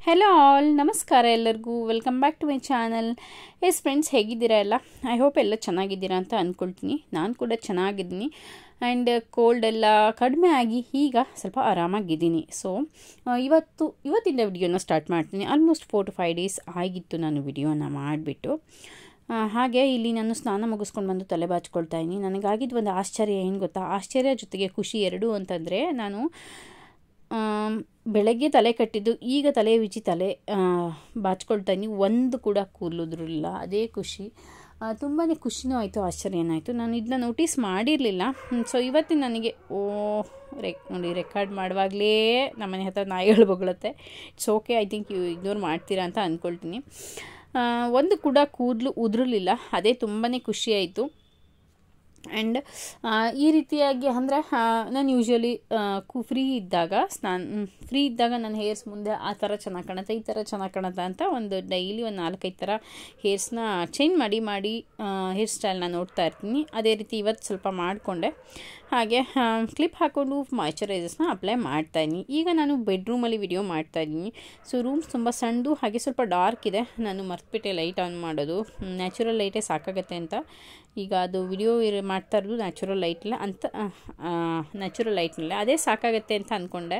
hello all ನಮಸ್ಕಾರ ಎಲ್ಲರಿಗೂ welcome back to my channel yes friends ಹೇಗಿದ್ದೀರಾ ಎಲ್ಲ ಐ ಹೋಪ್ ಎಲ್ಲ ಚೆನ್ನಾಗಿದ್ದೀರಾ ಅಂತ ಅಂದ್ಕೊಳ್ತೀನಿ ನಾನು ಕೂಡ ಚೆನ್ನಾಗಿದ್ದೀನಿ ಆ್ಯಂಡ್ ಕೋಲ್ಡ್ ಎಲ್ಲ ಕಡಿಮೆ ಆಗಿ ಈಗ ಸ್ವಲ್ಪ ಆರಾಮಾಗಿದ್ದೀನಿ ಸೊ ಇವತ್ತು ಇವತ್ತಿಂದ ವಿಡಿಯೋನ ಸ್ಟಾರ್ಟ್ ಮಾಡ್ತೀನಿ almost four to five days ಆಗಿತ್ತು ನಾನು ವಿಡಿಯೋನ ಮಾಡಿಬಿಟ್ಟು ಹಾಗೆ ಇಲ್ಲಿ ನಾನು ಸ್ನಾನ ಮುಗಿಸ್ಕೊಂಡು ಬಂದು ತಲೆ ಬಾಚ್ಕೊಳ್ತಾ ಇದ್ದೀನಿ ನನಗಾಗಿದ್ದು ಒಂದು ಆಶ್ಚರ್ಯ ಏನು ಗೊತ್ತಾ ಆಶ್ಚರ್ಯ ಜೊತೆಗೆ ಖುಷಿ ಎರಡು ಅಂತಂದರೆ ನಾನು ಬೆಳಗ್ಗೆ ತಲೆ ಕಟ್ಟಿದ್ದು ಈಗ ತಲೆ ಬಿಚ್ಚಿ ತಲೆ ಬಾಚ್ಕೊಳ್ತಾ ಇದ್ದೀನಿ ಒಂದು ಕೂಡ ಕೂದಲುದ್ರಿಲ್ಲ ಅದೇ ಖುಷಿ ತುಂಬಾ ಖುಷಿನೂ ಆಯಿತು ಆಶ್ಚರ್ಯನೂ ಆಯಿತು ನಾನು ಇದನ್ನ ನೋಟಿಸ್ ಮಾಡಿರಲಿಲ್ಲ ಸೊ ಇವತ್ತಿನ ನನಗೆ ಓ ರೆಕ್ ನೋಡಿ ರೆಕಾರ್ಡ್ ಮಾಡುವಾಗಲೇ ನಮ್ಮನೆ ಹತ್ರ ನಾಯಿಗಳು ಬೊಗಳುತ್ತೆ it's okay I think you ignore ಮಾಡ್ತೀರಾ ಅಂತ ಅಂದ್ಕೊಳ್ತೀನಿ ಒಂದು ಕೂಡ ಕೂದಲು ಉದುರಲಿಲ್ಲ ಅದೇ ತುಂಬಾ ಖುಷಿಯಾಯಿತು ಆ್ಯಂಡ್ ಈ ರೀತಿಯಾಗಿ ಅಂದರೆ ನಾನು ಯೂಶ್ವಲಿ ಕು ಫ್ರೀ ಇದ್ದಾಗ ಸ್ನಾನ ಫ್ರೀ ಇದ್ದಾಗ ನನ್ನ ಹೇರ್ಸ್ ಮುಂದೆ ಆ ಥರ ಚೆನ್ನಾಗಿ ಕಾಣುತ್ತೆ ಈ ಥರ ಚೆನ್ನಾಗಿ ಕಾಣುತ್ತೆ ಅಂತ ಒಂದು ಡೈಲಿ ಒಂದು ನಾಲ್ಕೈದು ಥರ ಹೇರ್ಸ್ನ ಚೇಂಜ್ ಮಾಡಿ ಮಾಡಿ ಹೇರ್ ಸ್ಟೈಲ್ನ ನೋಡ್ತಾ ಇರ್ತೀನಿ ಅದೇ ರೀತಿ ಇವತ್ತು ಸ್ವಲ್ಪ ಮಾಡಿಕೊಂಡೆ ಹಾಗೆ ಕ್ಲಿಪ್ ಹಾಕ್ಕೊಂಡು ಮಾಯ್ಚರೈಸರ್ಸ್ನ ಅಪ್ಲೈ ಮಾಡ್ತಾಯಿದ್ದೀನಿ ಈಗ ನಾನು ಬೆಡ್ರೂಮಲ್ಲಿ ವಿಡಿಯೋ ಮಾಡ್ತಾಯಿದ್ದೀನಿ ಸೊ ರೂಮ್ಸ್ ತುಂಬ ಸಣ್ಣದು ಹಾಗೆ ಸ್ವಲ್ಪ ಡಾರ್ಕ್ ಇದೆ ನಾನು ಮರ್ತ್ಬಿಟ್ಟೆ ಲೈಟ್ ಆನ್ ಮಾಡೋದು ನ್ಯಾಚುರಲ್ ಲೈಟೇ ಸಾಕಾಗತ್ತೆ ಅಂತ ಈಗ ಅದು ವಿಡಿಯೋ ಇರ ಮಾಡ್ತಾ ಇರೋದು ನ್ಯಾಚುರಲ್ ಲೈಟ್ಲ ಅಂತ ನ್ಯಾಚುರಲ್ ಲೈಟ್ನಲ್ಲೇ ಅದೇ ಸಾಕಾಗತ್ತೆ ಅಂತ ಅಂದ್ಕೊಂಡೆ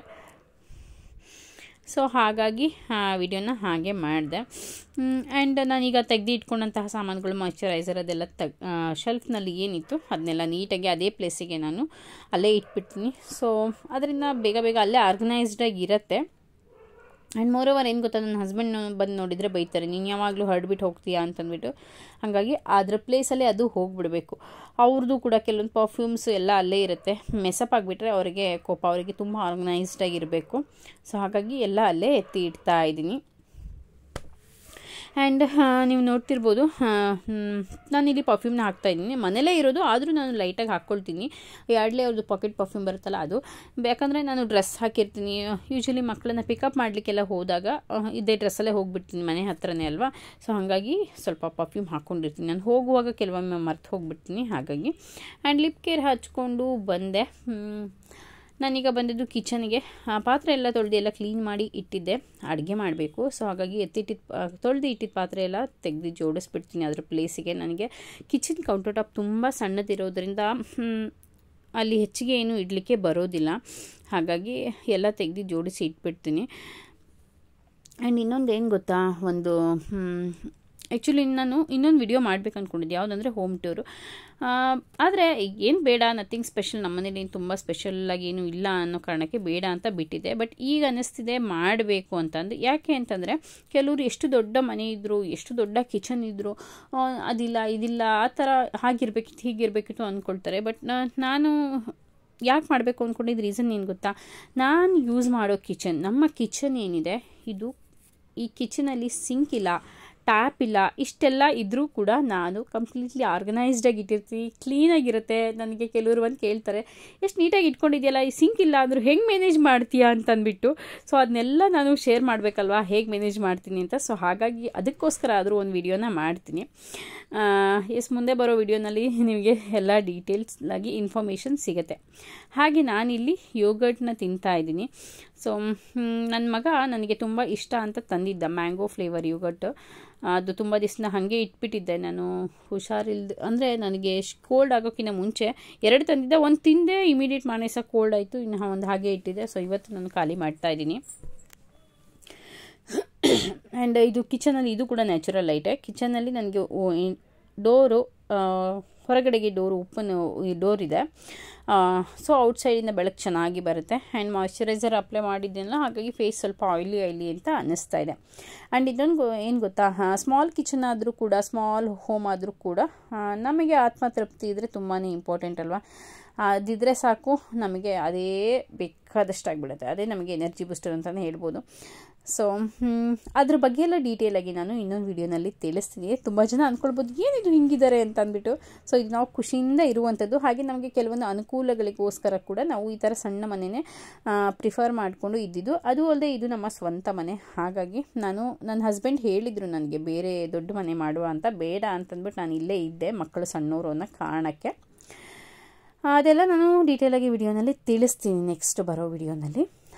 ಸೊ ಹಾಗಾಗಿ ಆ ವಿಡಿಯೋನ ಹಾಗೆ ಮಾಡಿದೆ ಆ್ಯಂಡ್ ನಾನೀಗ ತೆಗೆದು ಇಟ್ಕೊಂಡಂತಹ ಸಾಮಾನುಗಳು ಮಾಯ್ಚರೈಸರ್ ಅದೆಲ್ಲ ತೆಗ್ ಶೆಲ್ಫ್ನಲ್ಲಿ ಏನಿತ್ತು ಅದನ್ನೆಲ್ಲ ನೀಟಾಗಿ ಅದೇ ಪ್ಲೇಸಿಗೆ ನಾನು ಅಲ್ಲೇ ಇಟ್ಬಿಡ್ತೀನಿ ಸೊ ಅದರಿಂದ ಬೇಗ ಬೇಗ ಅಲ್ಲೇ ಆರ್ಗನೈಸ್ಡಾಗಿ ಇರುತ್ತೆ ಆ್ಯಂಡ್ ಮೋರ್ ಓವರ್ ಏನು ಗೊತ್ತಾ ನನ್ನ ಹಸ್ಬೆಂಡ್ ಬಂದು ನೋಡಿದರೆ ಬೈತಾರೆ ನೀನು ಯಾವಾಗಲೂ ಹರಡ್ಬಿಟ್ಟು ಹೋಗ್ತೀಯಾ ಅಂತಂದ್ಬಿಟ್ಟು ಹಾಗಾಗಿ ಅದ್ರ ಪ್ಲೇಸಲ್ಲೇ ಅದು ಹೋಗಿಬಿಡಬೇಕು ಅವ್ರದ್ದು ಕೂಡ ಕೆಲವೊಂದು ಪರ್ಫ್ಯೂಮ್ಸ್ ಎಲ್ಲ ಅಲ್ಲೇ ಇರುತ್ತೆ ಮೆಸಪ್ ಆಗಿಬಿಟ್ರೆ ಅವರಿಗೆ ಕೋಪ ಅವರಿಗೆ ತುಂಬ ಆರ್ಗನೈಸ್ಡಾಗಿರಬೇಕು ಸೊ ಹಾಗಾಗಿ ಎಲ್ಲ ಅಲ್ಲೇ ಎತ್ತಿ ಇಡ್ತಾ ಇದ್ದೀನಿ ಆ್ಯಂಡ್ ನೀವು ನೋಡ್ತಿರ್ಬೋದು ನಾನಿಲ್ಲಿ ಪರ್ಫ್ಯೂಮ್ನ ಹಾಕ್ತಾಯಿದ್ದೀನಿ ಮನೇಲೇ ಇರೋದು ಆದರೂ ನಾನು ಲೈಟಾಗಿ ಹಾಕ್ಕೊಳ್ತೀನಿ ಯಾರ್ಡ್ಲೇ ಅವ್ರದ್ದು ಪಾಕೆಟ್ ಪರ್ಫ್ಯೂಮ್ ಬರುತ್ತಲ್ಲ ಅದು ಯಾಕಂದರೆ ನಾನು ಡ್ರೆಸ್ ಹಾಕಿರ್ತೀನಿ ಯೂಶ್ವಲಿ ಮಕ್ಕಳನ್ನ ಪಿಕಪ್ ಮಾಡಲಿಕ್ಕೆಲ್ಲ ಹೋದಾಗ ಇದೇ ಡ್ರೆಸ್ಸಲ್ಲೇ ಹೋಗ್ಬಿಡ್ತೀನಿ ಮನೆ ಹತ್ರನೇ ಅಲ್ವಾ ಸೊ ಹಾಗಾಗಿ ಸ್ವಲ್ಪ ಪರ್ಫ್ಯೂಮ್ ಹಾಕ್ಕೊಂಡಿರ್ತೀನಿ ನಾನು ಹೋಗುವಾಗ ಕೆಲವೊಮ್ಮೆ ಮರ್ತು ಹೋಗ್ಬಿಡ್ತೀನಿ ಹಾಗಾಗಿ ಆ್ಯಂಡ್ ಲಿಪ್ ಕೇರ್ ಹಚ್ಕೊಂಡು ಬಂದೆ ನಾನೀಗ ಬಂದಿದ್ದು ಕಿಚನ್ಗೆ ಪಾತ್ರೆ ಎಲ್ಲ ತೊಳೆದು ಎಲ್ಲ ಕ್ಲೀನ್ ಮಾಡಿ ಇಟ್ಟಿದ್ದೆ ಅಡುಗೆ ಮಾಡಬೇಕು ಸೊ ಹಾಗಾಗಿ ಎತ್ತಿಟ್ಟಿದ್ದು ತೊಳೆದು ಇಟ್ಟಿದ್ದ ಪಾತ್ರೆ ಎಲ್ಲ ತೆಗೆದು ಜೋಡಿಸ್ಬಿಡ್ತೀನಿ ಅದರ ಪ್ಲೇಸಿಗೆ ನನಗೆ ಕಿಚನ್ ಕೌಂಟರ್ ಟಾಪ್ ತುಂಬ ಸಣ್ಣದಿರೋದ್ರಿಂದ ಅಲ್ಲಿ ಹೆಚ್ಚಿಗೆ ಏನು ಇಡಲಿಕ್ಕೆ ಬರೋದಿಲ್ಲ ಹಾಗಾಗಿ ಎಲ್ಲ ತೆಗೆದು ಜೋಡಿಸಿ ಇಟ್ಬಿಡ್ತೀನಿ ಆ್ಯಂಡ್ ಇನ್ನೊಂದು ಏನು ಗೊತ್ತಾ ಒಂದು ಆ್ಯಕ್ಚುಲಿ ನಾನು ಇನ್ನೊಂದು ವಿಡಿಯೋ ಮಾಡ್ಬೇಕು ಅಂದ್ಕೊಂಡಿದ್ದೆ ಯಾವುದಂದರೆ ಹೋಮ್ ಟೂರು ಆದರೆ ಏನು ಬೇಡ ನಥಿಂಗ್ ಸ್ಪೆಷಲ್ ನಮ್ಮನೇಲಿ ಏನು ತುಂಬ ಸ್ಪೆಷಲ್ಲಾಗಿ ಏನೂ ಇಲ್ಲ ಅನ್ನೋ ಕಾರಣಕ್ಕೆ ಬೇಡ ಅಂತ ಬಿಟ್ಟಿದ್ದೆ ಬಟ್ ಈಗ ಅನ್ನಿಸ್ತಿದೆ ಮಾಡಬೇಕು ಅಂತಂದು ಯಾಕೆ ಅಂತಂದರೆ ಕೆಲವರು ಎಷ್ಟು ದೊಡ್ಡ ಮನೆ ಇದ್ದರು ಎಷ್ಟು ದೊಡ್ಡ ಕಿಚನ್ ಇದ್ದರು ಅದಿಲ್ಲ ಇದಿಲ್ಲ ಆ ಥರ ಹಾಗಿರ್ಬೇಕಿತ್ತು ಹೀಗಿರಬೇಕಿತ್ತು ಅಂದ್ಕೊಳ್ತಾರೆ ಬಟ್ ನಾನು ಯಾಕೆ ಮಾಡಬೇಕು ಅಂದ್ಕೊಂಡಿದ್ದು ರೀಸನ್ ಏನು ಗೊತ್ತಾ ನಾನು ಯೂಸ್ ಮಾಡೋ ಕಿಚನ್ ನಮ್ಮ ಕಿಚನ್ ಏನಿದೆ ಇದು ಈ ಕಿಚನಲ್ಲಿ ಸಿಂಕ್ ಇಲ್ಲ ಟ್ಯಾಪ್ ಇಲ್ಲ ಇಷ್ಟೆಲ್ಲ ಇದ್ದರೂ ಕೂಡ ನಾನು ಕಂಪ್ಲೀಟ್ಲಿ ಆರ್ಗನೈಸ್ಡಾಗಿ ಇಟ್ಟಿರ್ತೀನಿ ಕ್ಲೀನಾಗಿರುತ್ತೆ ನನಗೆ ಕೆಲವರು ಬಂದು ಕೇಳ್ತಾರೆ ಎಷ್ಟು ನೀಟಾಗಿ ಇಟ್ಕೊಂಡಿದೆಯಲ್ಲ ಈ ಸಿಂಕ್ ಇಲ್ಲ ಅಂದರೂ ಹೆಂಗೆ ಮ್ಯಾನೇಜ್ ಮಾಡ್ತೀಯಾ ಅಂತಂದ್ಬಿಟ್ಟು ಸೊ ಅದನ್ನೆಲ್ಲ ನಾನು ಶೇರ್ ಮಾಡಬೇಕಲ್ವಾ ಹೇಗೆ ಮ್ಯಾನೇಜ್ ಮಾಡ್ತೀನಿ ಅಂತ ಸೊ ಹಾಗಾಗಿ ಅದಕ್ಕೋಸ್ಕರ ಆದರೂ ಒಂದು ವಿಡಿಯೋನ ಮಾಡ್ತೀನಿ ಎಸ್ ಮುಂದೆ ಬರೋ ವಿಡಿಯೋನಲ್ಲಿ ನಿಮಗೆ ಎಲ್ಲ ಡೀಟೇಲ್ಸ್ಲಾಗಿ ಇನ್ಫಾರ್ಮೇಷನ್ ಸಿಗುತ್ತೆ ಹಾಗೆ ನಾನಿಲ್ಲಿ ಯೋಗರ್ಟ್ನ ತಿಂತಾ ಇದ್ದೀನಿ ಸೊ ನನ್ನ ಮಗ ನನಗೆ ತುಂಬ ಇಷ್ಟ ಅಂತ ತಂದಿದ್ದ ಮ್ಯಾಂಗೋ ಫ್ಲೇವರ್ ಯೋಗರ್ಟ್ ಅದು ತುಂಬ ದಿವಸ ಹಾಗೆ ಇಟ್ಬಿಟ್ಟಿದ್ದೆ ನಾನು ಹುಷಾರಿಲ್ದು ಅಂದರೆ ನನಗೆ ಕೋಲ್ಡ್ ಆಗೋಕ್ಕಿಂತ ಮುಂಚೆ ಎರಡು ತಂದಿದ್ದೆ ಒಂದು ತಿಂದೆ ಇಮಿಡಿಯೇಟ್ ಮಾನೇ ಸಹ ಕೋಲ್ಡ್ ಆಯಿತು ಇನ್ನು ಒಂದು ಹಾಗೆ ಇಟ್ಟಿದ್ದೆ ಸೊ ಇವತ್ತು ನಾನು ಖಾಲಿ ಮಾಡ್ತಾ ಇದ್ದೀನಿ ಆ್ಯಂಡ್ ಇದು ಕಿಚನಲ್ಲಿ ಇದು ಕೂಡ ನ್ಯಾಚುರಲ್ ಲೈಟೇ ಕಿಚನಲ್ಲಿ ನನಗೆ ಡೋರು ಹೊರಗಡೆಗೆ ಡೋರು ಓಪನ್ ಡೋರ್ ಇದೆ ಸೊ ಔಟ್ಸೈಡಿಂದ ಬೆಳಕು ಚೆನ್ನಾಗಿ ಬರುತ್ತೆ ಆ್ಯಂಡ್ ಮಾಯ್ಚರೈಸರ್ ಅಪ್ಲೈ ಮಾಡಿದ್ದೆನಲ್ಲ ಹಾಗಾಗಿ ಫೇಸ್ ಸ್ವಲ್ಪ ಆಯ್ಲಿ ಆಯ್ಲಿ ಅಂತ ಅನ್ನಿಸ್ತಾ ಇದೆ ಆ್ಯಂಡ್ ಇದೊಂದು ಏನು ಗೊತ್ತಾ ಸ್ಮಾಲ್ ಕಿಚನ್ ಆದರೂ ಕೂಡ ಸ್ಮಾಲ್ ಹೋಮ್ ಆದರೂ ಕೂಡ ನಮಗೆ ಆತ್ಮತೃಪ್ತಿ ಇದ್ದರೆ ತುಂಬಾ ಇಂಪಾರ್ಟೆಂಟ್ ಅಲ್ವಾ ಅದಿದ್ರೆ ಸಾಕು ನಮಗೆ ಅದೇ ಬೇಕಾದಷ್ಟು ಆಗಿಬಿಡುತ್ತೆ ಅದೇ ನಮಗೆ ಎನರ್ಜಿ ಬೂಸ್ಟರ್ ಅಂತಲೇ ಹೇಳ್ಬೋದು ಸೊ ಅದ್ರ ಬಗ್ಗೆ ಎಲ್ಲ ಡೀಟೇಲಾಗಿ ನಾನು ಇನ್ನೊಂದು ವಿಡಿಯೋನಲ್ಲಿ ತಿಳಿಸ್ತೀನಿ ತುಂಬ ಜನ ಅಂದ್ಕೊಳ್ಬೋದು ಏನಿದು ಹಿಂಗಿದ್ದಾರೆ ಅಂತ ಅಂದ್ಬಿಟ್ಟು ಸೊ ಇದು ನಾವು ಖುಷಿಯಿಂದ ಇರುವಂಥದ್ದು ಹಾಗೆ ನಮಗೆ ಕೆಲವೊಂದು ಅನುಕೂಲಗಳಿಗೋಸ್ಕರ ಕೂಡ ನಾವು ಈ ಥರ ಸಣ್ಣ ಮನೆಯೇ ಪ್ರಿಫರ್ ಮಾಡಿಕೊಂಡು ಇದ್ದಿದ್ದು ಅದು ಅಲ್ಲದೆ ಇದು ನಮ್ಮ ಸ್ವಂತ ಮನೆ ಹಾಗಾಗಿ ನಾನು ನನ್ನ ಹಸ್ಬೆಂಡ್ ಹೇಳಿದರು ನನಗೆ ಬೇರೆ ದೊಡ್ಡ ಮನೆ ಮಾಡುವ ಅಂತ ಬೇಡ ಅಂತಂದ್ಬಿಟ್ಟು ನಾನು ಇಲ್ಲೇ ಇದ್ದೆ ಮಕ್ಕಳು ಸಣ್ಣವರು ಅನ್ನೋ ಕಾರಣಕ್ಕೆ ಅದೆಲ್ಲ ನಾನು ಡೀಟೇಲಾಗಿ ವಿಡಿಯೋನಲ್ಲಿ ತಿಳಿಸ್ತೀನಿ ನೆಕ್ಸ್ಟ್ ಬರೋ ವಿಡಿಯೋನಲ್ಲಿ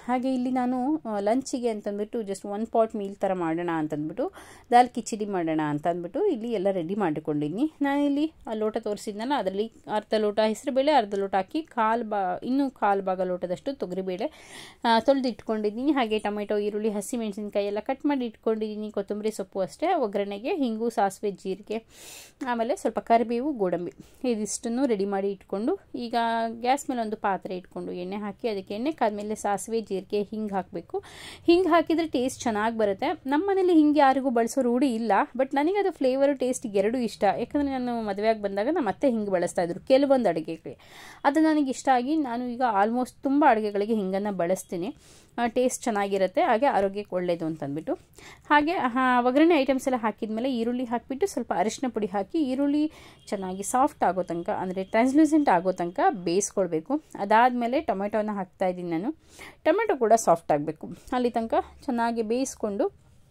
ಹಾಗೆ ಇಲ್ಲಿ ನಾನು ಲಂಚಿಗೆ ಅಂತಂದ್ಬಿಟ್ಟು ಜಸ್ಟ್ ಒನ್ ಪಾಟ್ ಮೀಲ್ ಥರ ಮಾಡೋಣ ಅಂತಂದ್ಬಿಟ್ಟು ದಾಲ್ ಕಿಚಡಿ ಮಾಡೋಣ ಅಂತ ಅಂದ್ಬಿಟ್ಟು ಇಲ್ಲಿ ಎಲ್ಲ ರೆಡಿ ಮಾಡಿಕೊಂಡಿದ್ದೀನಿ ನಾನಿಲ್ಲಿ ಆ ಲೋಟ ತೋರಿಸಿದ್ನಲ್ಲ ಅದರಲ್ಲಿ ಅರ್ಧ ಲೋಟ ಹೆಸರುಬೇಳೆ ಅರ್ಧ ಲೋಟ ಹಾಕಿ ಕಾಲು ಬಾ ಇನ್ನೂ ಕಾಲು ಭಾಗ ಲೋಟದಷ್ಟು ತೊಗರಿಬೇಳೆ ತೊಳೆದು ಇಟ್ಕೊಂಡಿದ್ದೀನಿ ಹಾಗೆ ಟೊಮೆಟೊ ಈರುಳ್ಳಿ ಹಸಿ ಮೆಣಸಿನ್ಕಾಯಿ ಎಲ್ಲ ಕಟ್ ಮಾಡಿ ಇಟ್ಕೊಂಡಿದ್ದೀನಿ ಕೊತ್ತಂಬರಿ ಸೊಪ್ಪು ಅಷ್ಟೇ ಒಗ್ಗರಣೆಗೆ ಹಿಂಗು ಸಾಸಿವೆ ಜೀರಿಗೆ ಆಮೇಲೆ ಸ್ವಲ್ಪ ಕರಿಬೇವು ಗೋಡಂಬಿ ಇದಿಷ್ಟನ್ನು ರೆಡಿ ಮಾಡಿ ಇಟ್ಕೊಂಡು ಈಗ ಗ್ಯಾಸ್ ಮೇಲೆ ಒಂದು ಪಾತ್ರೆ ಇಟ್ಕೊಂಡು ಎಣ್ಣೆ ಹಾಕಿ ಅದಕ್ಕೆ ಎಣ್ಣೆ ಕಾದ್ಮೇಲೆ ಸಾಸಿವೆ ಜೀರಿಗೆ ಹಿಂಗೆ ಹಾಕಬೇಕು ಹಿಂಗೆ ಹಾಕಿದರೆ ಟೇಸ್ಟ್ ಚೆನ್ನಾಗಿ ಬರುತ್ತೆ ನಮ್ಮ ಮನೇಲಿ ಹಿಂಗೆ ಯಾರಿಗೂ ಬಳಸೋ ರೂಢಿ ಇಲ್ಲ ಬಟ್ ನನಗೆ ಅದು ಫ್ಲೇವರು ಟೇಸ್ಟ್ ಎರಡೂ ಇಷ್ಟ ಯಾಕಂದರೆ ನಾನು ಮದುವೆಯಾಗಿ ಬಂದಾಗ ನಮ್ಮ ಮತ್ತೆ ಹಿಂಗೆ ಬಳಸ್ತಾ ಇದ್ರು ಕೆಲವೊಂದು ಅಡುಗೆಗಳಿಗೆ ಅದು ನನಗೆ ಇಷ್ಟ ಆಗಿ ನಾನು ಈಗ ಆಲ್ಮೋಸ್ಟ್ ತುಂಬ ಅಡುಗೆಗಳಿಗೆ ಹಿಂಗನ್ನು ಬಳಸ್ತೀನಿ ಟೇಸ್ಟ್ ಚೆನ್ನಾಗಿರುತ್ತೆ ಹಾಗೆ ಆರೋಗ್ಯಕ್ಕೆ ಒಳ್ಳೆಯದು ಅಂತಂದ್ಬಿಟ್ಟು ಹಾಗೆ ಒಗ್ಗರಣೆ ಐಟಮ್ಸ್ ಎಲ್ಲ ಹಾಕಿದ್ಮೇಲೆ ಈರುಳ್ಳಿ ಹಾಕಿಬಿಟ್ಟು ಸ್ವಲ್ಪ ಅರಿಶಿನ ಪುಡಿ ಹಾಕಿ ಈರುಳ್ಳಿ ಚೆನ್ನಾಗಿ ಸಾಫ್ಟ್ ಆಗೋ ತನಕ ಅಂದರೆ ಟ್ರಾನ್ಸ್ಲೂಸೆಂಟ್ ಆಗೋ ತನಕ ಬೇಯಿಸ್ಕೊಳ್ಬೇಕು ಅದಾದಮೇಲೆ ಟೊಮೆಟೊನ ಹಾಕ್ತಾಯಿದ್ದೀನಿ ನಾನು ಟೊಮೆಟೊ ಕೂಡ ಸಾಫ್ಟ್ ಆಗಬೇಕು ಅಲ್ಲಿ ತನಕ ಚೆನ್ನಾಗಿ ಬೇಯಿಸ್ಕೊಂಡು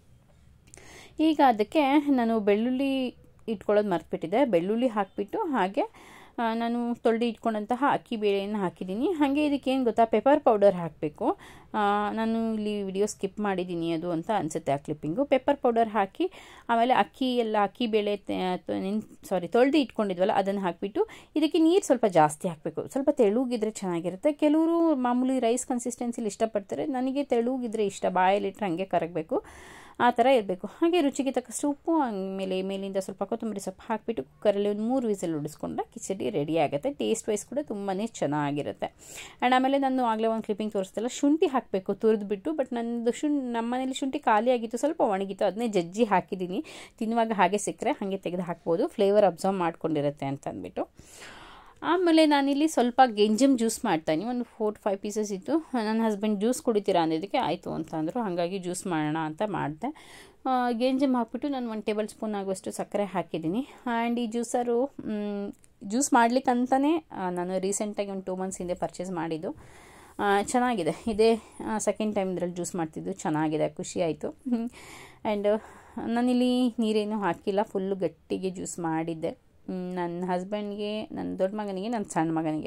ಈಗ ಅದಕ್ಕೆ ನಾನು ಬೆಳ್ಳುಳ್ಳಿ ಇಟ್ಕೊಳ್ಳೋದು ಮರ್ತ್ಬಿಟ್ಟಿದ್ದೆ ಬೆಳ್ಳುಳ್ಳಿ ಹಾಕಿಬಿಟ್ಟು ಹಾಗೆ ನಾನು ತೊಳೆದು ಇಟ್ಕೊಂಡಂತಹ ಅಕ್ಕಿ ಬೇಳೆಯನ್ನು ಹಾಕಿದ್ದೀನಿ ಹಾಗೆ ಇದಕ್ಕೇನು ಗೊತ್ತಾ ಪೆಪ್ಪರ್ ಪೌಡರ್ ಹಾಕಬೇಕು ನಾನು ಇಲ್ಲಿ ವಿಡಿಯೋ ಸ್ಕಿಪ್ ಮಾಡಿದ್ದೀನಿ ಅದು ಅಂತ ಅನಿಸುತ್ತೆ ಆ ಕ್ಲಿಪ್ಪಿಂಗು ಪೆಪ್ಪರ್ ಪೌಡರ್ ಹಾಕಿ ಆಮೇಲೆ ಅಕ್ಕಿ ಎಲ್ಲ ಅಕ್ಕಿ ಬೇಳೆ ಸಾರಿ ತೊಳೆದು ಇಟ್ಕೊಂಡಿದ್ವಲ್ಲ ಅದನ್ನು ಹಾಕಿಬಿಟ್ಟು ಇದಕ್ಕೆ ನೀರು ಸ್ವಲ್ಪ ಜಾಸ್ತಿ ಹಾಕಬೇಕು ಸ್ವಲ್ಪ ತೆಳುಗಿದ್ರೆ ಚೆನ್ನಾಗಿರುತ್ತೆ ಕೆಲವರು ಮಾಮೂಲಿ ರೈಸ್ ಕನ್ಸಿಸ್ಟೆನ್ಸಿಲಿ ಇಷ್ಟಪಡ್ತಾರೆ ನನಗೆ ತೆಳುಗಿದ್ರೆ ಇಷ್ಟ ಬಾಯಲ್ಲಿಟ್ಟರೆ ಹಂಗೆ ಕರಗಬೇಕು ಆ ಥರ ಇರಬೇಕು ಹಾಗೆ ರುಚಿಗೆ ತಕ್ಕಷ್ಟು ಉಪ್ಪು ಆಮೇಲೆ ಮೇಲಿಂದ ಸ್ವಲ್ಪ ಕೊತ್ತಂಬರಿ ಸೊಪ್ಪು ಹಾಕಿಬಿಟ್ಟು ಕುಕ್ಕರಲ್ಲಿ ಒಂದು ಮೂರು ವಿಸಲ್ ಉಡಿಸ್ಕೊಂಡ್ರೆ ಕಿಚಡಿ ರೆಡಿ ಆಗುತ್ತೆ ಟೇಸ್ಟ್ ವೈಸ್ ಕೂಡ ತುಂಬಾ ಚೆನ್ನಾಗಿರುತ್ತೆ ಆ್ಯಂಡ್ ಆಮೇಲೆ ನಾನು ಆಗಲೇ ಒಂದು ಕ್ಲಿಪ್ಪಿಂಗ್ ತೋರಿಸ್ತಲ್ಲ ಶುಂಠಿ ಹಾಕಬೇಕು ತುರಿದ್ಬಿಟ್ಟು ಬಟ್ ನನ್ನದು ಶುಂ ನಮ್ಮ ಮನೇಲಿ ಶುಂಠಿ ಖಾಲಿ ಆಗಿತ್ತು ಸ್ವಲ್ಪ ಒಣಗಿತ್ತು ಅದನ್ನೇ ಜಜ್ಜಿ ಹಾಕಿದ್ದೀನಿ ತಿನ್ನುವಾಗ ಹಾಗೆ ಸಿಕ್ಕರೆ ಹಾಗೆ ತೆಗೆದು ಹಾಕ್ಬೋದು ಫ್ಲೇವರ್ ಅಬ್ಸರ್ವ್ ಮಾಡ್ಕೊಂಡಿರುತ್ತೆ ಅಂತ ಅಂದ್ಬಿಟ್ಟು ಆಮೇಲೆ ನಾನಿಲ್ಲಿ ಸ್ವಲ್ಪ ಗೆಂಜಮ್ ಜ್ಯೂಸ್ ಮಾಡ್ತಾಯಿನಿ ಒಂದು ಫೋರ್ ಫೈವ್ ಪೀಸಸ್ ಇತ್ತು ನನ್ನ ಹಸ್ಬೆಂಡ್ ಜ್ಯೂಸ್ ಕುಡಿತೀರಾ ಅಂದಿದ್ದಕ್ಕೆ ಆಯಿತು ಅಂತ ಅಂದರು ಹಾಗಾಗಿ ಜ್ಯೂಸ್ ಮಾಡೋಣ ಅಂತ ಮಾಡಿದೆ ಗೆಂಜಮ್ ಹಾಕ್ಬಿಟ್ಟು ನಾನು ಒಂದು ಟೇಬಲ್ ಸ್ಪೂನ್ ಆಗುವಷ್ಟು ಸಕ್ಕರೆ ಹಾಕಿದ್ದೀನಿ ಆ್ಯಂಡ್ ಈ ಜ್ಯೂಸರು ಜ್ಯೂಸ್ ಮಾಡಲಿಕ್ಕಂತಲೇ ನಾನು ರೀಸೆಂಟಾಗಿ ಒಂದು ಟೂ ಮಂತ್ಸ್ ಹಿಂದೆ ಪರ್ಚೇಸ್ ಮಾಡಿದ್ದು ಚೆನ್ನಾಗಿದೆ ಇದೇ ಸೆಕೆಂಡ್ ಟೈಮ್ ಇದರಲ್ಲಿ ಜ್ಯೂಸ್ ಮಾಡ್ತಿದ್ದು ಚೆನ್ನಾಗಿದೆ ಖುಷಿ ಆಯಿತು ಆ್ಯಂಡ್ ನಾನಿಲ್ಲಿ ನೀರೇನು ಹಾಕಿಲ್ಲ ಫುಲ್ಲು ಗಟ್ಟಿಗೆ ಜ್ಯೂಸ್ ಮಾಡಿದ್ದೆ ನನ್ನ ಹಸ್ಬೆಂಡ್ಗೆ ನನ್ನ ದೊಡ್ಡ ಮಗನಿಗೆ ನನ್ನ ಸಣ್ಣ ಮಗನಿಗೆ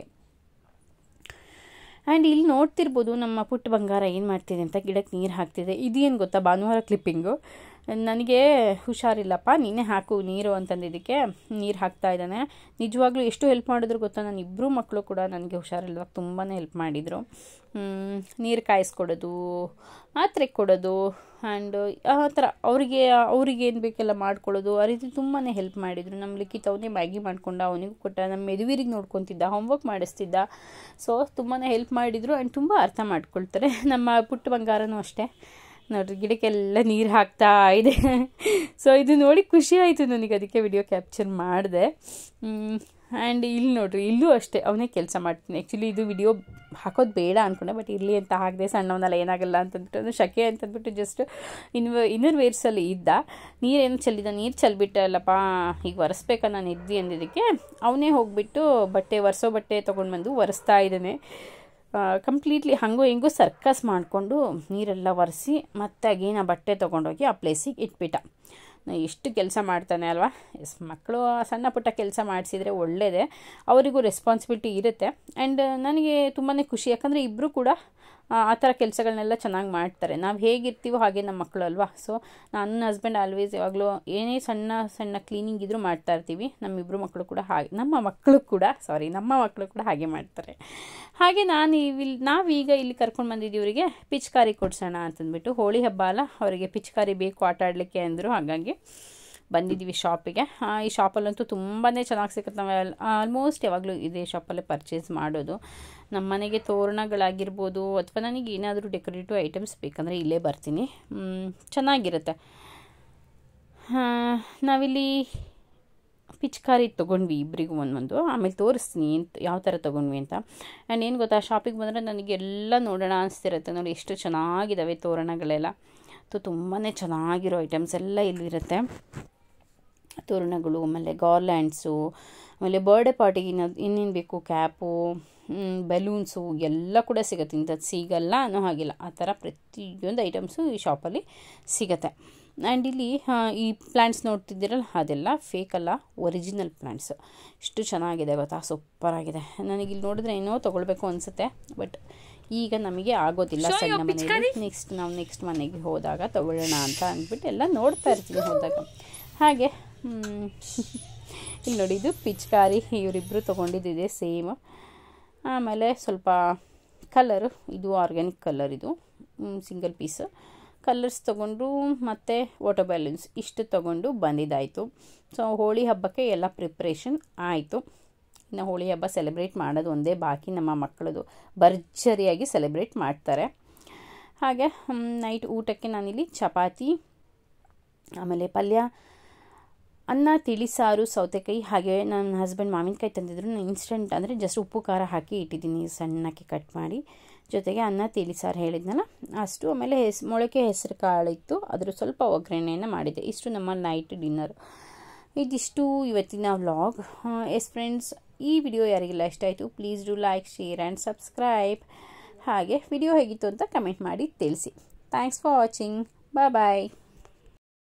ಆ್ಯಂಡ್ ಇಲ್ಲಿ ನೋಡ್ತಿರ್ಬೋದು ನಮ್ಮ ಪುಟ್ಟ ಬಂಗಾರ ಏನು ಮಾಡ್ತಿದೆ ಅಂತ ಗಿಡಕ್ಕೆ ನೀರು ಹಾಕ್ತಿದೆ ಇದೇನು ಗೊತ್ತಾ ಭಾನುವಾರ ಕ್ಲಿಪ್ಪಿಂಗು ನನಗೆ ಹುಷಾರಿಲ್ಲಪ್ಪ ನೀನೇ ಹಾಕು ನೀರು ಅಂತಂದಿದ್ದಕ್ಕೆ ನೀರು ಹಾಕ್ತಾ ಇದ್ದಾನೆ ನಿಜವಾಗ್ಲೂ ಎಷ್ಟು ಹೆಲ್ಪ್ ಮಾಡಿದ್ರು ಗೊತ್ತಾ ನನ್ನ ಇಬ್ಬರು ಮಕ್ಕಳು ಕೂಡ ನನಗೆ ಹುಷಾರಿಲ್ಲವಾಗ ತುಂಬಾ ಹೆಲ್ಪ್ ಮಾಡಿದರು ನೀರು ಕಾಯಿಸ್ಕೊಡೋದು ಮಾತ್ರೆ ಕೊಡೋದು ಆ್ಯಂಡ್ ಆ ಥರ ಅವರಿಗೆ ಅವ್ರಿಗೆ ಏನು ಬೇಕೆಲ್ಲ ಮಾಡ್ಕೊಳ್ಳೋದು ಆ ರೀತಿ ತುಂಬಾ ಹೆಲ್ಪ್ ಮಾಡಿದರು ನಮ್ಮ ಲಿಖಿತ್ ಅವನೇ ಮ್ಯಾಗಿ ಮಾಡ್ಕೊಂಡ ಅವನಿಗೂ ಕೊಟ್ಟ ನಮ್ಮ ಮೆದುವೀರಿಗೆ ನೋಡ್ಕೊತಿದ್ದ ಹೋಮ್ವರ್ಕ್ ಮಾಡಿಸ್ತಿದ್ದ ಸೊ ತುಂಬಾ ಹೆಲ್ಪ್ ಮಾಡಿದರು ಆ್ಯಂಡ್ ತುಂಬ ಅರ್ಥ ಮಾಡ್ಕೊಳ್ತಾರೆ ನಮ್ಮ ಪುಟ್ಟ ಬಂಗಾರನೂ ಅಷ್ಟೇ ನೋಡ್ರಿ ಗಿಡಕ್ಕೆಲ್ಲ ನೀರು ಹಾಕ್ತಾ ಇದೆ ಸೊ ಇದು ನೋಡಿ ಖುಷಿ ಆಯಿತು ನನಗೆ ಅದಕ್ಕೆ ವಿಡಿಯೋ ಕ್ಯಾಪ್ಚರ್ ಮಾಡಿದೆ ಆ್ಯಂಡ್ ಇಲ್ಲಿ ನೋಡ್ರಿ ಇಲ್ಲೂ ಅಷ್ಟೇ ಅವನೇ ಕೆಲಸ ಮಾಡ್ತೀನಿ ಆ್ಯಕ್ಚುಲಿ ಇದು ವಿಡಿಯೋ ಹಾಕೋದು ಬೇಡ ಅಂದ್ಕೊಂಡೆ ಬಟ್ ಇರಲಿ ಅಂತ ಹಾಕಿದೆ ಸಣ್ಣವನ್ನೆಲ್ಲ ಏನಾಗಲ್ಲ ಅಂತಂದ್ಬಿಟ್ಟು ಅದು ಶಕೆ ಅಂತಂದ್ಬಿಟ್ಟು ಜಸ್ಟ್ ಇನ್ವ ಇನ್ನರ್ ವೇರ್ಸಲ್ಲಿ ಇದ್ದ ನೀರೇನು ಚೆಲ್ಲಿದ ನೀರು ಚೆಲ್ಬಿಟ್ಟಲ್ಲಪ್ಪ ಈಗ ಒರೆಸ್ಬೇಕಾ ನಾನು ಇದ್ದಿ ಅಂದಿದ್ದಕ್ಕೆ ಅವನೇ ಹೋಗಿಬಿಟ್ಟು ಬಟ್ಟೆ ಒರೆಸೋ ಬಟ್ಟೆ ತೊಗೊಂಡು ಬಂದು ಒರೆಸ್ತಾ ಇದ್ದಾನೆ ಕಂಪ್ಲೀಟ್ಲಿ ಹಂಗೋ ಹಿಂಗೋ ಸರ್ಕಸ್ ಮಾಡಿಕೊಂಡು ನೀರೆಲ್ಲ ಒರೆಸಿ ಮತ್ತೆ ಅಗೇನ್ ಆ ಬಟ್ಟೆ ತೊಗೊಂಡೋಗಿ ಆ ಪ್ಲೇಸಿಗೆ ಇಟ್ಬಿಟ್ಟ ಎಷ್ಟು ಕೆಲಸ ಮಾಡ್ತಾನೆ ಅಲ್ವಾ ಎಸ್ ಮಕ್ಕಳು ಸಣ್ಣ ಪುಟ್ಟ ಕೆಲಸ ಮಾಡಿಸಿದ್ರೆ ಒಳ್ಳೆಯದೇ ಅವರಿಗೂ ರೆಸ್ಪಾನ್ಸಿಬಿಲಿಟಿ ಇರುತ್ತೆ ಆ್ಯಂಡ್ ನನಗೆ ತುಂಬಾ ಖುಷಿ ಯಾಕಂದರೆ ಇಬ್ಬರು ಕೂಡ ಆ ಥರ ಕೆಲಸಗಳನ್ನೆಲ್ಲ ಚೆನ್ನಾಗಿ ಮಾಡ್ತಾರೆ ನಾವು ಹೇಗಿರ್ತೀವೋ ಹಾಗೆ ನಮ್ಮ ಮಕ್ಕಳು ಅಲ್ವಾ ಸೊ ನನ್ನ ಹಸ್ಬೆಂಡ್ ಆಲ್ವೇಸ್ ಯಾವಾಗಲೂ ಏನೇ ಸಣ್ಣ ಸಣ್ಣ ಕ್ಲೀನಿಂಗ್ ಇದ್ದರೂ ಮಾಡ್ತಾ ಇರ್ತೀವಿ ನಮ್ಮಿಬ್ಬರು ಮಕ್ಕಳು ಕೂಡ ಹಾಗೆ ನಮ್ಮ ಮಕ್ಕಳು ಕೂಡ ಸಾರಿ ನಮ್ಮ ಮಕ್ಕಳು ಕೂಡ ಹಾಗೆ ಮಾಡ್ತಾರೆ ಹಾಗೆ ನಾನು ಇಲ್ಲಿ ನಾವೀಗ ಇಲ್ಲಿ ಕರ್ಕೊಂಡು ಬಂದಿದ್ದೀವಿ ಇವರಿಗೆ ಪಿಚ್ಕಾರಿ ಕೊಡ್ಸೋಣ ಅಂತಂದ್ಬಿಟ್ಟು ಹೋಳಿ ಹಬ್ಬ ಅಲ್ಲ ಅವರಿಗೆ ಪಿಚ್ಕಾರಿ ಬೇಕು ಆಟ ಆಡಲಿಕ್ಕೆ ಅಂದರು ಹಾಗಾಗಿ ಬಂದಿದ್ದೀವಿ ಶಾಪಿಗೆ ಈ ಶಾಪಲ್ಲಂತೂ ತುಂಬಾ ಚೆನ್ನಾಗಿ ಸಿಗುತ್ತೆ ನಾವು ಆಲ್ಮೋಸ್ಟ್ ಯಾವಾಗಲೂ ಇದೇ ಶಾಪಲ್ಲೇ ಪರ್ಚೇಸ್ ಮಾಡೋದು ನಮ್ಮ ಮನೆಗೆ ತೋರಣಗಳಾಗಿರ್ಬೋದು ಅಥವಾ ನನಗೆ ಏನಾದರೂ ಡೆಕೋರೇಟಿವ್ ಐಟಮ್ಸ್ ಬೇಕಂದರೆ ಇಲ್ಲೇ ಬರ್ತೀನಿ ಚೆನ್ನಾಗಿರುತ್ತೆ ನಾವಿಲ್ಲಿ ಪಿಚ್ಕಾರಿ ತೊಗೊಂಡ್ವಿ ಇಬ್ಬರಿಗೂ ಒಂದೊಂದು ಆಮೇಲೆ ತೋರಿಸ್ತೀನಿ ಯಾವ ಥರ ತೊಗೊಂಡ್ವಿ ಅಂತ ಆ್ಯಂಡ್ ಏನು ಗೊತ್ತಾ ಶಾಪಿಗೆ ಬಂದರೆ ನನಗೆ ಎಲ್ಲ ನೋಡೋಣ ಅನಿಸ್ತಿರುತ್ತೆ ನೋಡಿ ಎಷ್ಟು ಚೆನ್ನಾಗಿದ್ದಾವೆ ತೋರಣಗಳೆಲ್ಲ ತು ತುಂಬಾ ಚೆನ್ನಾಗಿರೋ ಐಟಮ್ಸ್ ಎಲ್ಲ ಇಲ್ಲಿರುತ್ತೆ ತೋರಣಗಳು ಆಮೇಲೆ ಗಾರ್ಲ್ಯಾಂಡ್ಸು ಆಮೇಲೆ ಬರ್ಡೇ ಪಾರ್ಟಿಗೆ ಇನ್ನೊಂದು ಇನ್ನೇನು ಬೇಕು ಕ್ಯಾಪು ಬೆಲೂನ್ಸು ಎಲ್ಲ ಕೂಡ ಸಿಗುತ್ತೆ ಇಂಥದ್ದು ಸಿಗಲ್ಲ ಅನ್ನೋ ಹಾಗಿಲ್ಲ ಆ ಥರ ಪ್ರತಿಯೊಂದು ಐಟಮ್ಸು ಈ ಶಾಪಲ್ಲಿ ಸಿಗುತ್ತೆ ಆ್ಯಂಡ್ ಇಲ್ಲಿ ಈ ಪ್ಲ್ಯಾಂಟ್ಸ್ ನೋಡ್ತಿದ್ದೀರಲ್ಲ ಅದೆಲ್ಲ ಫೇಕ್ ಅಲ್ಲ ಒರಿಜಿನಲ್ ಪ್ಲ್ಯಾಂಟ್ಸು ಎಷ್ಟು ಚೆನ್ನಾಗಿದೆ ಗೊತ್ತಾ ಸೂಪರಾಗಿದೆ ನನಗೆ ಇಲ್ಲಿ ನೋಡಿದ್ರೆ ಏನೋ ತೊಗೊಳ್ಬೇಕು ಅನಿಸುತ್ತೆ ಬಟ್ ಈಗ ನಮಗೆ ಆಗೋದಿಲ್ಲ ಸಣ್ಣ ಮನೆಯಲ್ಲಿ ನೆಕ್ಸ್ಟ್ ನಾವು ನೆಕ್ಸ್ಟ್ ಮನೆಗೆ ಹೋದಾಗ ತಗೊಳ್ಳೋಣ ಅಂತ ಅಂದ್ಬಿಟ್ಟು ಎಲ್ಲ ನೋಡ್ತಾ ಇರ್ತೀನಿ ಹೋದಾಗ ಹಾಗೆ ಹ್ಮ್, ಇಲ್ಲಿ ನೋಡಿ ಇದು ಪಿಚ್ಕಾರಿ ಇವರಿಬ್ಬರು ತೊಗೊಂಡಿದ್ದಿದೆ ಸೇಮ್ ಆಮೇಲೆ ಸ್ವಲ್ಪ ಕಲರು ಇದು ಆರ್ಗ್ಯಾನಿಕ್ ಕಲರ್ ಇದು ಸಿಂಗಲ್ ಪೀಸ್ ಕಲರ್ಸ್ ತೊಗೊಂಡು ಮತ್ತು ವಾಟರ್ ಬ್ಯಾಲೂನ್ಸ್ ಇಷ್ಟು ತೊಗೊಂಡು ಬಂದಿದ್ದಾಯಿತು ಸೊ ಹೋಳಿ ಹಬ್ಬಕ್ಕೆ ಎಲ್ಲ ಪ್ರಿಪ್ರೇಷನ್ ಆಯಿತು ಇನ್ನು ಹೋಳಿ ಹಬ್ಬ ಸೆಲೆಬ್ರೇಟ್ ಮಾಡೋದು ಒಂದೇ ಬಾಕಿ ನಮ್ಮ ಮಕ್ಕಳದು ಭರ್ಜರಿಯಾಗಿ ಸೆಲೆಬ್ರೇಟ್ ಮಾಡ್ತಾರೆ ಹಾಗೆ ನೈಟ್ ಊಟಕ್ಕೆ ನಾನಿಲ್ಲಿ ಚಪಾತಿ ಆಮೇಲೆ ಪಲ್ಯ ಅನ್ನ ತಿಳಿಸಾರು ಸೌತೆಕಾಯಿ ಹಾಗೆ ನನ್ನ ಹಸ್ಬೆಂಡ್ ಮಾವಿನಕಾಯಿ ತಂದಿದ್ರು ನಾನು ಇನ್ಸ್ಟೆಂಟ್ ಅಂದರೆ ಜಸ್ಟ್ ಉಪ್ಪು ಖಾರ ಹಾಕಿ ಇಟ್ಟಿದ್ದೀನಿ ಸಣ್ಣಕ್ಕೆ ಕಟ್ ಮಾಡಿ ಜೊತೆಗೆ ಅನ್ನ ತಿಳಿಸಾರು ಹೇಳಿದ್ನಲ್ಲ ಅಷ್ಟು ಆಮೇಲೆ ಹೆಸ್ ಮೊಳಕೆ ಹೆಸರು ಕಾಳಿತ್ತು ಅದ್ರ ಸ್ವಲ್ಪ ಒಗ್ಗರಣೆಯನ್ನು ಮಾಡಿದೆ ಇಷ್ಟು ನಮ್ಮ ನೈಟ್ ಡಿನ್ನರ್ ಇದಿಷ್ಟು ಇವತ್ತಿನ ವ್ಲಾಗ್ ಎಸ್ ಫ್ರೆಂಡ್ಸ್ ಈ ವಿಡಿಯೋ ಯಾರಿಗೆಲ್ಲ ಇಷ್ಟ ಆಯಿತು please do like share and subscribe ಹಾಗೆ ವಿಡಿಯೋ ಹೇಗಿತ್ತು ಅಂತ ಕಮೆಂಟ್ ಮಾಡಿ ತಿಳಿಸಿ thanks for watching bye bye